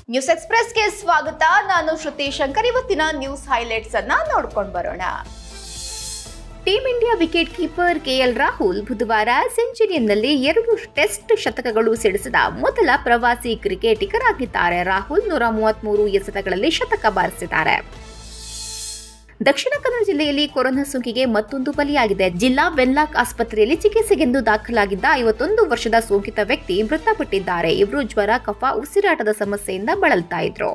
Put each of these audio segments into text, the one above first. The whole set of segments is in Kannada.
ನ್ಯೂಸ್ ಎಕ್ಸ್ಪ್ರೆಸ್ಗೆ ಸ್ವಾಗತ ನಾನು ಶ್ರುತಿ ಶಂಕರ್ ಇವತ್ತಿನ ನ್ಯೂಸ್ ಹೈಲೈಟ್ಸ್ ಅನ್ನ ನೋಡ್ಕೊಂಡು ಬರೋಣ team India wicket keeper K L ಬುಧವಾರ ಸೆಂಚುರಿಯನ್ನಲ್ಲಿ ಎರಡು ಟೆಸ್ಟ್ ಶತಕಗಳು ಸಿಡಿಸಿದ ಮೊದಲ ಪ್ರವಾಸಿ ಕ್ರಿಕೆಟಿಗರಾಗಿದ್ದಾರೆ ರಾಹುಲ್ ನೂರ ಮೂವತ್ಮೂರು ಎಸೆತಗಳಲ್ಲಿ ಶತಕ ಬಾರಿಸಿದ್ದಾರೆ ದಕ್ಷಿಣ ಕನ್ನಡ ಜಿಲ್ಲೆಯಲ್ಲಿ ಕೊರೋನಾ ಸೋಂಕಿಗೆ ಮತ್ತೊಂದು ಬಲಿಯಾಗಿದೆ ಜಿಲ್ಲಾ ವೆನ್ಲಾಕ್ ಆಸ್ಪತ್ರೆಯಲ್ಲಿ ಚಿಕಿತ್ಸೆಗೆಂದು ದಾಖಲಾಗಿದ್ದ ಐವತ್ತೊಂದು ವರ್ಷದ ಸೋಂಕಿತ ವ್ಯಕ್ತಿ ಮೃತಪಟ್ಟಿದ್ದಾರೆ ಇವರು ಜ್ವರ ಕಫ ಉಸಿರಾಟದ ಸಮಸ್ಯೆಯಿಂದ ಬಳಲ್ತಾ ಇದ್ರು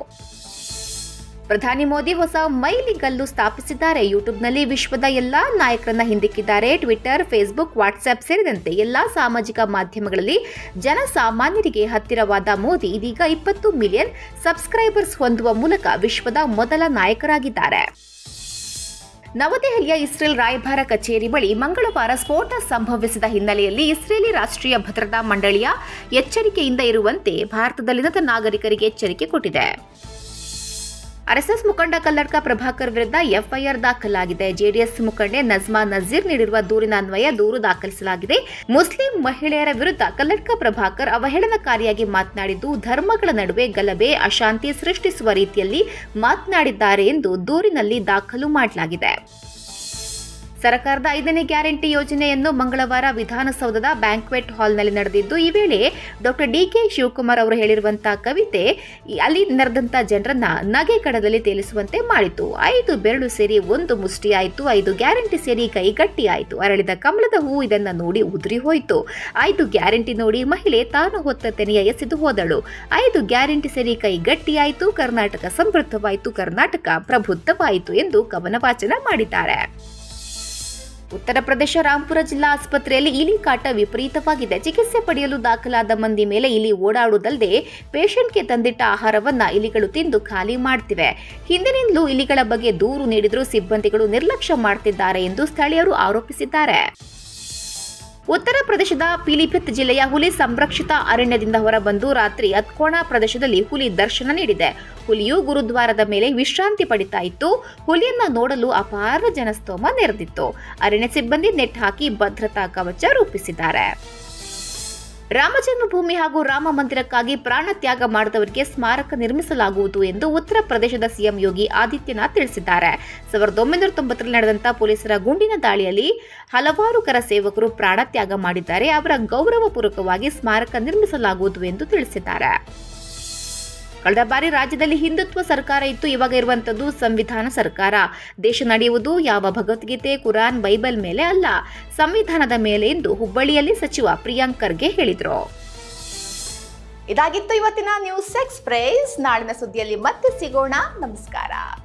ಪ್ರಧಾನಿ ಮೋದಿ ಹೊಸ ಮೈಲಿಗಲ್ಲು ಸ್ಥಾಪಿಸಿದ್ದಾರೆ ಯೂಟ್ಯೂಬ್ನಲ್ಲಿ ವಿಶ್ವದ ಎಲ್ಲಾ ನಾಯಕರನ್ನ ಹಿಂದಿಕ್ಕಿದ್ದಾರೆ ಟ್ವಿಟರ್ ಫೇಸ್ಬುಕ್ ವಾಟ್ಸ್ಆಪ್ ಸೇರಿದಂತೆ ಎಲ್ಲಾ ಸಾಮಾಜಿಕ ಮಾಧ್ಯಮಗಳಲ್ಲಿ ಜನಸಾಮಾನ್ಯರಿಗೆ ಹತ್ತಿರವಾದ ಮೋದಿ ಇದೀಗ ಇಪ್ಪತ್ತು ಮಿಲಿಯನ್ ಸಬ್ಸ್ಕ್ರೈಬರ್ಸ್ ಹೊಂದುವ ಮೂಲಕ ವಿಶ್ವದ ಮೊದಲ ನಾಯಕರಾಗಿದ್ದಾರೆ ನವದೆಹಲಿಯ ಇಸ್ರೇಲ್ ರಾಯಭಾರ ಕಚೇರಿ ಬಳಿ ಮಂಗಳವಾರ ಸ್ಫೋಟ ಸಂಭವಿಸಿದ ಹಿನ್ನೆಲೆಯಲ್ಲಿ ಇಸ್ರೇಲಿ ರಾಷ್ಟ್ರೀಯ ಭದ್ರತಾ ಮಂಡಳಿಯ ಎಚ್ಚರಿಕೆಯಿಂದ ಇರುವಂತೆ ಭಾರತದಲ್ಲಿನ ನಾಗರಿಕರಿಗೆ ಎಚ್ಚರಿಕೆ ಕೊಟ್ಟಿದೆ ಆರ್ಎಸ್ಎಸ್ ಮುಖಂಡ ಕಲ್ಲಡ್ಕ ಪ್ರಭಾಕರ್ ವಿರುದ್ಧ ಎಫ್ಐಆರ್ ದಾಖಲಾಗಿದೆ ಜೆಡಿಎಸ್ ಮುಖಂಡೆ ನಜ್ಮಾ ನಜೀರ್ ನೀಡಿರುವ ದೂರಿನ ಅನ್ವಯ ದೂರು ದಾಖಲಿಸಲಾಗಿದೆ ಮುಸ್ಲಿಂ ಮಹಿಳೆಯರ ವಿರುದ್ಧ ಕಲ್ಲಡ್ಕ ಪ್ರಭಾಕರ್ ಅವಹೇಳನಕಾರಿಯಾಗಿ ಮಾತನಾಡಿದ್ದು ಧರ್ಮಗಳ ನಡುವೆ ಗಲಭೆ ಅಶಾಂತಿ ಸೃಷ್ಟಿಸುವ ರೀತಿಯಲ್ಲಿ ಮಾತನಾಡಿದ್ದಾರೆ ಎಂದು ದೂರಿನಲ್ಲಿ ದಾಖಲು ಮಾಡಲಾಗಿದೆ ಸರ್ಕಾರದ ಐದನೇ ಗ್ಯಾರಂಟಿ ಯೋಜನೆಯನ್ನು ಮಂಗಳವಾರ ವಿಧಾನಸೌಧದ ಬ್ಯಾಂಕ್ವೆಟ್ ಹಾಲ್ನಲ್ಲಿ ನಡೆದಿದ್ದು ಈ ವೇಳೆ ಡಾಕ್ಟರ್ ಡಿಕೆ ಶಿವಕುಮಾರ್ ಅವರು ಹೇಳಿರುವಂತಹ ಕವಿತೆ ಅಲ್ಲಿ ನೆರೆದಂತ ಜನರನ್ನ ನಗೆ ಕಡದಲ್ಲಿ ತೇಲಿಸುವಂತೆ ಮಾಡಿತು ಐದು ಬೆರಳು ಸೇರಿ ಒಂದು ಮುಷ್ಟಿ ಆಯಿತು ಐದು ಗ್ಯಾರಂಟಿ ಸೇರಿ ಕೈ ಗಟ್ಟಿ ಆಯಿತು ಅರಳಿದ ಕಮಲದ ಹೂ ಇದನ್ನ ನೋಡಿ ಉದುರಿ ಹೋಯಿತು ಐದು ಗ್ಯಾರಂಟಿ ನೋಡಿ ಮಹಿಳೆ ತಾನು ಹೊತ್ತ ತೆನೆಯ ಎಸೆದು ಹೋದಳು ಐದು ಗ್ಯಾರಂಟಿ ಸೇರಿ ಕೈ ಗಟ್ಟಿಯಾಯಿತು ಕರ್ನಾಟಕ ಸಮೃದ್ಧವಾಯಿತು ಕರ್ನಾಟಕ ಪ್ರಬುದ್ಧವಾಯಿತು ಎಂದು ಕವನ ವಾಚನ ಮಾಡಿದ್ದಾರೆ ಉತ್ತರ ಪ್ರದೇಶ ರಾಂಪುರ ಜಿಲ್ಲಾ ಆಸ್ಪತ್ರೆಯಲ್ಲಿ ಇಲಿ ಕಾಟ ವಿಪರೀತವಾಗಿದೆ ಚಿಕಿತ್ಸೆ ಪಡೆಯಲು ದಾಖಲಾದ ಮಂದಿ ಮೇಲೆ ಇಲಿ ಓಡಾಡುವುದಲ್ಲದೆ ಪೇಷಂಟ್ಗೆ ತಂದಿಟ್ಟ ಆಹಾರವನ್ನ ಇಲಿಗಳು ತಿಂದು ಖಾಲಿ ಮಾಡ್ತಿವೆ ಹಿಂದಿನಿಂದಲೂ ಇಲಿಗಳ ಬಗ್ಗೆ ದೂರು ನೀಡಿದರೂ ಸಿಬ್ಬಂದಿಗಳು ನಿರ್ಲಕ್ಷ್ಯ ಮಾಡ್ತಿದ್ದಾರೆ ಎಂದು ಸ್ಥಳೀಯರು ಆರೋಪಿಸಿದ್ದಾರೆ ಉತ್ತರ ಪ್ರದೇಶದ ಪಿಲಿಭಿತ್ ಜಿಲ್ಲೆಯ ಹುಲಿ ಸಂರಕ್ಷಿತ ಅರಣ್ಯದಿಂದ ಹೊರಬಂದು ರಾತ್ರಿ ಅತ್ಕೋಣ ಪ್ರದೇಶದಲ್ಲಿ ಹುಲಿ ದರ್ಶನ ನೀಡಿದೆ ಹುಲಿಯು ಗುರುದ್ವಾರದ ಮೇಲೆ ವಿಶ್ರಾಂತಿ ಪಡಿತಾ ಇತ್ತು ಹುಲಿಯನ್ನ ನೋಡಲು ಅಪಾರ ಜನಸ್ತೋಮ ನೆರೆದಿತ್ತು ಅರಣ್ಯ ಸಿಬ್ಬಂದಿ ನೆಟ್ ಹಾಕಿ ಭದ್ರತಾ ಕವಚ ರೂಪಿಸಿದ್ದಾರೆ ರಾಮಜನ್ಮಭೂಮಿ ಹಾಗೂ ರಾಮ ಮಂದಿರಕ್ಕಾಗಿ ಪ್ರಾಣ ತ್ಯಾಗ ಮಾಡಿದವರಿಗೆ ಸ್ಮಾರಕ ನಿರ್ಮಿಸಲಾಗುವುದು ಎಂದು ಉತ್ತರ ಪ್ರದೇಶದ ಸಿಎಂ ಯೋಗಿ ಆದಿತ್ಯನಾಥ್ ತಿಳಿಸಿದ್ದಾರೆ ಸಾವಿರದ ಒಂಬೈನೂರ ತೊಂಬತ್ತರಲ್ಲಿ ನಡೆದಂತಹ ಪೊಲೀಸರ ಗುಂಡಿನ ದಾಳಿಯಲ್ಲಿ ಹಲವಾರು ಕರ ಸೇವಕರು ಪ್ರಾಣ ತ್ಯಾಗ ಮಾಡಿದ್ದಾರೆ ಅವರ ಗೌರವಪೂರ್ವಕವಾಗಿ ಸ್ಮಾರಕ ನಿರ್ಮಿಸಲಾಗುವುದು ಎಂದು ತಿಳಿಸಿದ್ದಾರೆ ಕಳೆದ ಬಾರಿ ರಾಜ್ಯದಲ್ಲಿ ಹಿಂದುತ್ವ ಸರ್ಕಾರ ಇತ್ತು ಇವಾಗ ಇರುವಂತದ್ದು ಸಂವಿಧಾನ ಸರ್ಕಾರ ದೇಶ ನಡೆಯುವುದು ಯಾವ ಭಗವದ್ಗೀತೆ ಕುರಾನ್ ಬೈಬಲ್ ಮೇಲೆ ಅಲ್ಲ ಸಂವಿಧಾನದ ಮೇಲೆ ಎಂದು ಹುಬ್ಬಳ್ಳಿಯಲ್ಲಿ ಸಚಿವ ಪ್ರಿಯಾಂಕ್ ಖರ್ಗೆ ಹೇಳಿದರು ಇದಾಗಿತ್ತು ಇವತ್ತಿನ ನ್ಯೂಸ್ ಎಕ್ಸ್ಪ್ರೆಸ್ ನಾಳಿನ ಸುದ್ದಿಯಲ್ಲಿ ಮತ್ತೆ ಸಿಗೋಣ ನಮಸ್ಕಾರ